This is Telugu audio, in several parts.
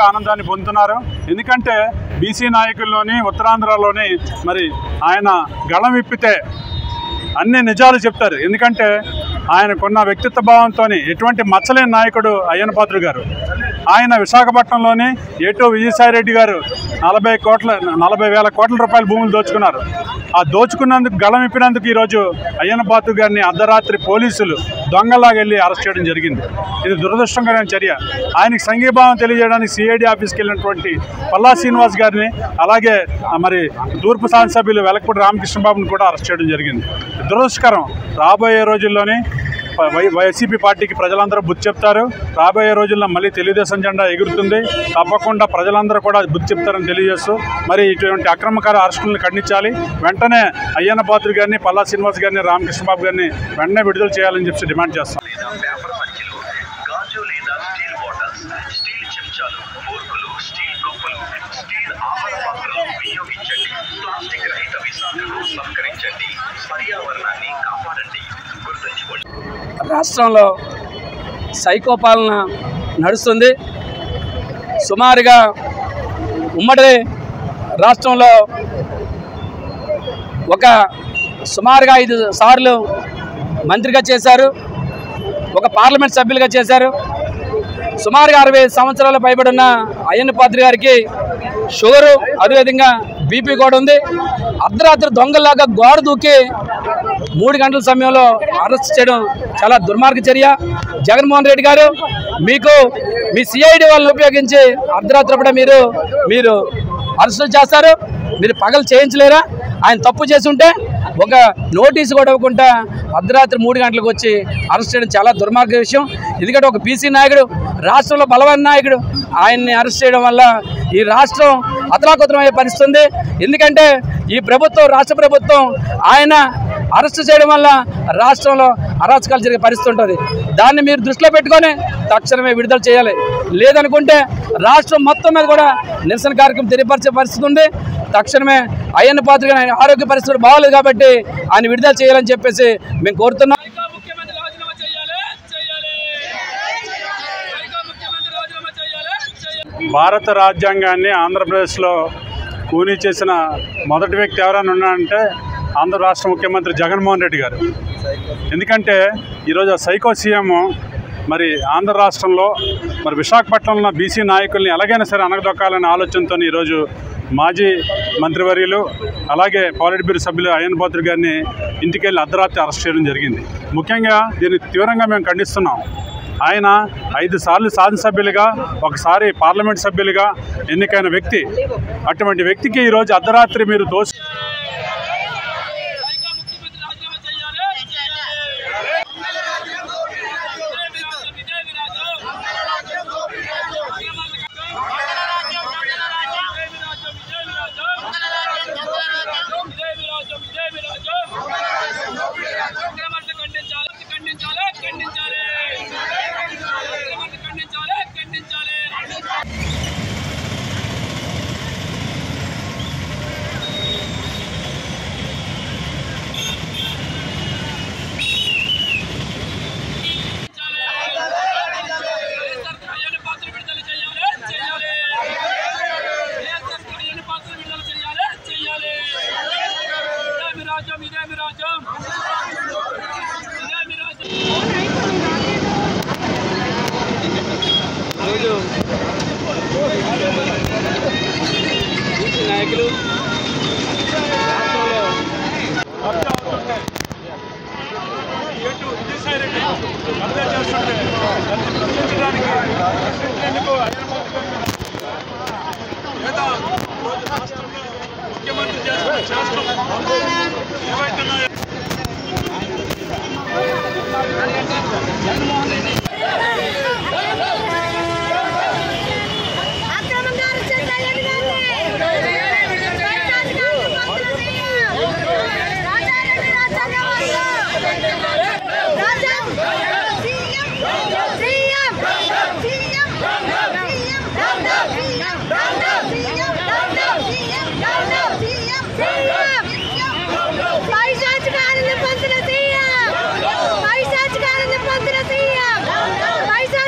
ఆనందాన్ని పొందుతున్నారు ఎందుకంటే బీసీ నాయకుల్లోని ఉత్తరాంధ్రలోని మరి ఆయన గళం విప్పితే అన్ని నిజాలు చెప్తారు ఎందుకంటే ఆయనకున్న వ్యక్తిత్వ భావంతో ఎటువంటి మచ్చలేని నాయకుడు అయ్యన్న పాత్రుడు గారు ఆయన విశాఖపట్నంలోని ఏటో విజయసాయిరెడ్డి గారు నలభై కోట్ల నలభై వేల కోట్ల రూపాయల భూములు దోచుకున్నారు ఆ దోచుకున్నందుకు గళం ఇప్పినందుకు ఈరోజు అయ్యన్న పాత్రుడు గారిని అర్ధరాత్రి పోలీసులు దొంగలాగా వెళ్ళి అరెస్ట్ చేయడం జరిగింది ఇది దురదృష్టకరమైన చర్య ఆయనకి సంఘీభావం తెలియజేయడానికి సిఐడి ఆఫీస్కి వెళ్ళినటువంటి పల్లా శ్రీనివాస్ గారిని అలాగే ఆ, మరి తూర్పు శాసనసభ్యులు వెలకపూడి రామకృష్ణబాబుని కూడా అరెస్ట్ చేయడం జరిగింది దురదృష్టకరం రాబోయే రోజుల్లోని ప- వై వైసీపీ పార్టీకి ప్రజలందరూ బుద్ధి చెప్తారు రాబోయే రోజుల్లో మళ్ళీ తెలుగుదేశం జెండా ఎగురుతుంది తప్పకుండా ప్రజలందరూ కూడా బుద్ధి చెప్తారని తెలియజేస్తూ మరి ఇటువంటి అక్రమకార అరెస్టులను ఖండించాలి వెంటనే అయ్యన్న పాత్రుడు గారిని పల్లా శ్రీనివాస్ గారిని రామకృష్ణబాబు గారిని వెంటనే విడుదల చేయాలని చెప్పి డిమాండ్ చేస్తాం లేదా పేపర్ సంచులు గాజు లేదా స్టీల్ బాటిల్స్ స్టీల్ చెంచాలు ఫోర్కులు స్టీల్ కప్పులు స్టీల్ ఆహార పాత్రలు వినియోగించండి ప్లాస్టిక్ రహిత విశాఖను సంస్కరించండి పర్యావరణాన్ని కాపాడండి గుర్తుంచుకోండి రాష్ట్రంలో సైకో పాలన నడుస్తుంది సుమారుగా ఉమ్మడి రాష్ట్రంలో ఒక సుమారుగా ఐదు సార్లు మంత్రిగా చేశారు ఒక పార్లమెంట్ సభ్యులుగా చేశారు సుమారుగా అరవై సంవత్సరాల పైబడి ఉన్న అయ్యన్న పాత్రి గారికి షుగరు అదేవిధంగా బీపీ కూడా ఉంది అర్ధరాత్రి దొంగలాగా గోడ దూకి మూడు గంటల సమయంలో అరెస్ట్ చేయడం చాలా దుర్మార్గ చర్య జగన్మోహన్ రెడ్డి గారు మీకు మీ సిఐడి వాళ్ళని ఉపయోగించి అర్ధరాత్రి కూడా మీరు మీరు అరెస్టులు చేస్తారు మీరు పగలు చేయించలేరా ఆయన తప్పు చేసి ఉంటే ఒక నోటీసు కూడా ఇవ్వకుండా అర్ధరాత్రి మూడు గంటలకు వచ్చి అరెస్ట్ చేయడం చాలా దుర్మార్గ విషయం ఎందుకంటే ఒక బీసీ నాయకుడు రాష్ట్రంలో బలమైన నాయకుడు ఆయన్ని అరెస్ట్ చేయడం వల్ల ఈ రాష్ట్రం అతలాకుతలమయ్యే పరిస్థితి ఉంది ఎందుకంటే ఈ ప్రభుత్వం రాష్ట్ర ప్రభుత్వం ఆయన అరెస్ట్ చేయడం వల్ల రాష్ట్రంలో అరాచకాలు జరిగే పరిస్థితి ఉంటుంది దాన్ని మీరు దృష్టిలో పెట్టుకొని తక్షణమే విడుదల చేయాలి లేదనుకుంటే రాష్ట్రం మొత్తం మీద కూడా నిరసన కార్యక్రమం తెలియపరిచే పరిస్థితి ఉంది తక్షణమే అయ్యన్న పాత్ర గారి ఆరోగ్య పరిస్థితులు బాగోలేదు కాబట్టి ఆయన విడుదల చేయాలని చెప్పేసి మేము కోరుతున్నాం ముఖ్యమంత్రి రాజీనామా చేయాలి చేయాలి ముఖ్యమంత్రి రాజీనామా చేయాలి చేయాలి భారత రాజ్యాంగాన్ని ఆంధ్రప్రదేశ్లో కూనీ చేసిన మొదటి వ్యక్తి ఎవరైనా ఉన్నారంటే ఆంధ్ర రాష్ట్ర ముఖ్యమంత్రి జగన్మోహన్ రెడ్డి గారు ఎందుకంటే ఈరోజు ఆ సైకో సీఎం మరి ఆంధ్ర రాష్ట్రంలో మరి విశాఖపట్నంలో ఉన్న బీసీ నాయకుల్ని ఎలాగైనా సరే అనగదొక్కాలనే ఆలోచనతో ఈరోజు మాజీ మంత్రివర్యులు అలాగే పాలిట్ బ్యూరో సభ్యులు అయ్యన్ పాత్రి గారిని ఇంటికెళ్ళి అర్ధరాత్రి అరెస్ట్ చేయడం జరిగింది ముఖ్యంగా దీన్ని తీవ్రంగా మేము ఖండిస్తున్నాం ఆయన ఐదు సార్లు శాసనసభ్యులుగా ఒకసారి పార్లమెంట్ సభ్యులుగా ఎన్నికైన వ్యక్తి అటువంటి వ్యక్తికి ఈరోజు అర్ధరాత్రి మీరు దోషి ముఖ్యమంత్రి రాజీనామా చేయాలి ఖండించాలి ఖండించాలి ఖండించాలి ఖండించాలి నాయకులు కబ్జా అవుతుంటే ఎటు విజయసాయిరెడ్డి కబ్జా చేస్తుంటే దాన్ని ప్రశ్నించడానికి ప్రశ్నించేందుకు అయ్యన్న పాత్రుడు లేదా ఈరోజు రాష్ట్రంలో ముఖ్యమంత్రి చేస్తున్న చేష్టలు ఏవైతున్నాయో అక్రమంగా అరెస్ట్ చేశారు ఎన్నికల్ని. రాజ్యాంగాన్ని భంగం చేయం. రాజారెడ్డి రాజ్యాంగవాదులు. రాజ్యాంగం. CM. CM. CM. CM. Down down. CM. Down down. CM. Down down. CM. Down down. CM. CM. పైశాచికాలను పొందిన సీఎం. పైశాచికాలను పొందిన సీఎం. పైశా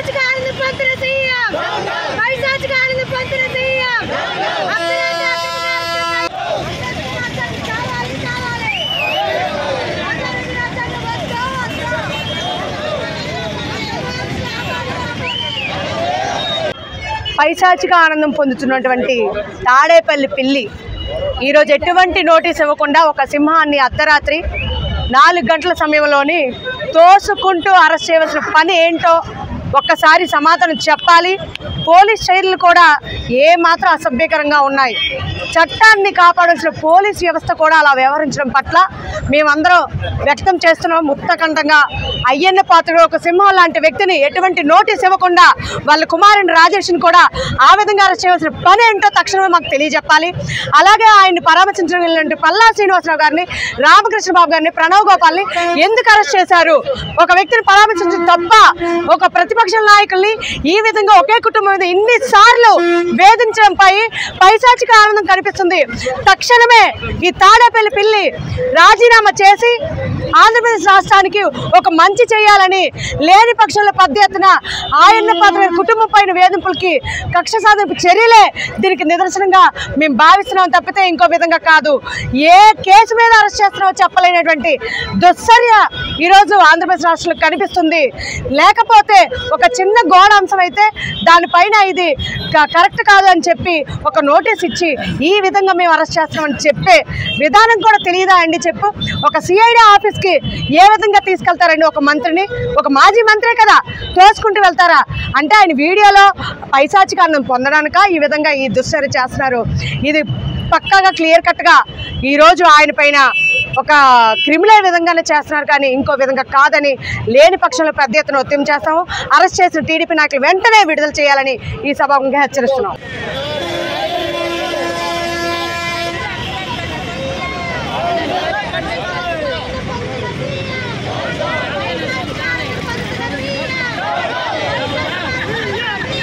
పైశాచిక ఆనందం పొందుతున్నటువంటి తాడేపల్లి పిల్లి ఈరోజు ఎటువంటి నోటీస్ ఇవ్వకుండా ఒక సింహాన్ని అర్ధరాత్రి నాలుగు గంటల సమయంలోని తోసుకుంటూ అరెస్ట్ చేయవలసిన పని ఏంటో ఒక్కసారి సమాధానం చెప్పాలి పోలీస్ చర్యలు కూడా ఏ మాత్రం అసభ్యకరంగా ఉన్నాయి చట్టాన్ని కాపాడాల్సిన పోలీస్ వ్యవస్థ కూడా అలా వ్యవహరించడం పట్ల మేమందరం వ్యక్తం చేస్తున్నాం ముక్తకంఠంగా అయ్యన్న పాత్రుడు ఒక సింహం లాంటి వ్యక్తిని ఎటువంటి నోటీస్ ఇవ్వకుండా వాళ్ళ కుమారుని రాజేష్ని కూడా ఆ విధంగా అరెస్ట్ చేయవలసిన పని ఏంటో తక్షణమే మాకు తెలియజెప్పాలి అలాగే ఆయన్ని పరామర్శించడం వెళ్ళినట్టు పల్లా శ్రీనివాసరావు గారిని రామకృష్ణ బాబు గారిని ప్రణవ్ గోపాల్ని ఎందుకు అరెస్ట్ చేశారు ఒక వ్యక్తిని పరామర్శించడం తప్ప ఒక ప్రతిపక్ష నాయకుల్ని ఈ విధంగా ఒకే కుటుంబం మీద ఇన్ని సార్లు వేధించడంపై పైశాచిక ఆనందం కనిపిస్తుంది తక్షణమే ఈ తాడేపల్లి పిల్లి రాజీనామా చేసి ఆంధ్రప్రదేశ్ రాష్ట్రానికి ఒక మంచి చేయాలని లేని పక్షంలో పెద్ద ఎత్తున ఆయన్న పాత్ర కుటుంబం పైన వేధింపులకి కక్ష సాధింపు చర్యలే దీనికి నిదర్శనంగా మేము భావిస్తున్నాం తప్పితే ఇంకో విధంగా కాదు ఏ కేసు మీద అరెస్ట్ చేస్తున్నామో చెప్పలేనటువంటి దుశ్చర్య ఈరోజు ఆంధ్రప్రదేశ్ రాష్ట్రంలో కనిపిస్తుంది లేకపోతే ఒక చిన్న గోడ అంశం అయితే దానిపైన ఇది క- కరెక్ట్ కాదు అని చెప్పి ఒక నోటీస్ ఇచ్చి ఈ విధంగా మేము అరెస్ట్ చేస్తామని చెప్పే విధానం కూడా తెలియదా అండి చెప్పు ఒక సిఐడి ఆఫీస్కి ఏ విధంగా తీసుకెళ్తారండి ఒక మంత్రిని ఒక మాజీ మంత్రే కదా తోసుకుంటూ వెళ్తారా అంటే ఆయన వీడియోలో పైశాచికారణం పొందడానిక ఈ విధంగా ఈ దుశ్చర్య చేస్తున్నారు ఇది పక్కాగా క్లియర్ కట్గా ఈరోజు ఆయన పైన ఒక క్రిమినల్ విధంగానే చేస్తున్నారు కానీ ఇంకో విధంగా కాదని లేని పక్షంలో పెద్ద ఎత్తున ఒత్తిడి చేస్తాము అరెస్ట్ చేసిన టీడీపీ నాయకులు వెంటనే విడుదల చేయాలని ఈ సభాముఖంగా హెచ్చరిస్తున్నాం